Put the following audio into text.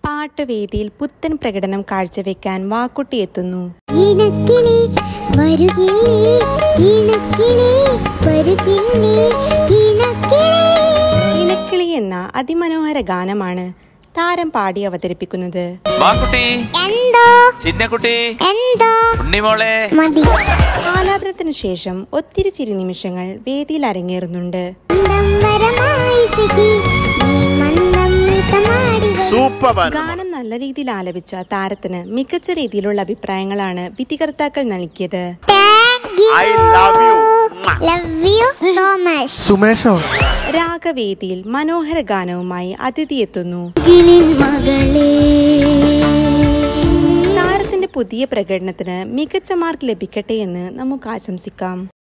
പാട്ടുവേദിയിൽ പുത്തൻ പ്രകടനം കാഴ്ചവെക്കാൻ വാക്കുട്ടി എത്തുന്നു ഇണക്കിളി വരുകില്ലേ ഇണക്കിളി വരുകില്ലേ ഇണക്കിളി ഇണക്കിളി എന്ന അതിമനോഹര ഗാനമാണ് താരം പാടി അവതരിപ്പിക്കുന്നത് വാക്കുട്ടി എന്തോ ചിന്നക്കുട്ടി എന്തോ ഉണ്ണിമോളെ മതി ആലാപനത്തിനു ശേഷം ഒത്തിരി ചിരി നിമിഷങ്ങൾ വേദിയിൽ അരങ്ങേറുന്നുണ്ട് മന്ദംബരമായി സഖി നീ മന്ദം നൃത്തമാടി വരൂ. സൂപ്പർ ഗാനം നല്ല രീതിയിൽ ആലപിച്ച താരത്തിന് മികച്ച രീതിയിലുള്ള അഭിപ്രായങ്ങളാണ് വിധികർത്താക്കൾ നൽകിയത് Thank you. I love you Love you so much. സുമേഷോ രാഗവേദിയിൽ മനോഹര ഗാനവുമായി അതിഥി എത്തുന്നു താരത്തിന്റെ പുതിയ പ്രകടനത്തിന് മികച്ച മാർക്ക് ലഭിക്കട്ടെ എന്ന് നമുക്ക് ആശംസിക്കാം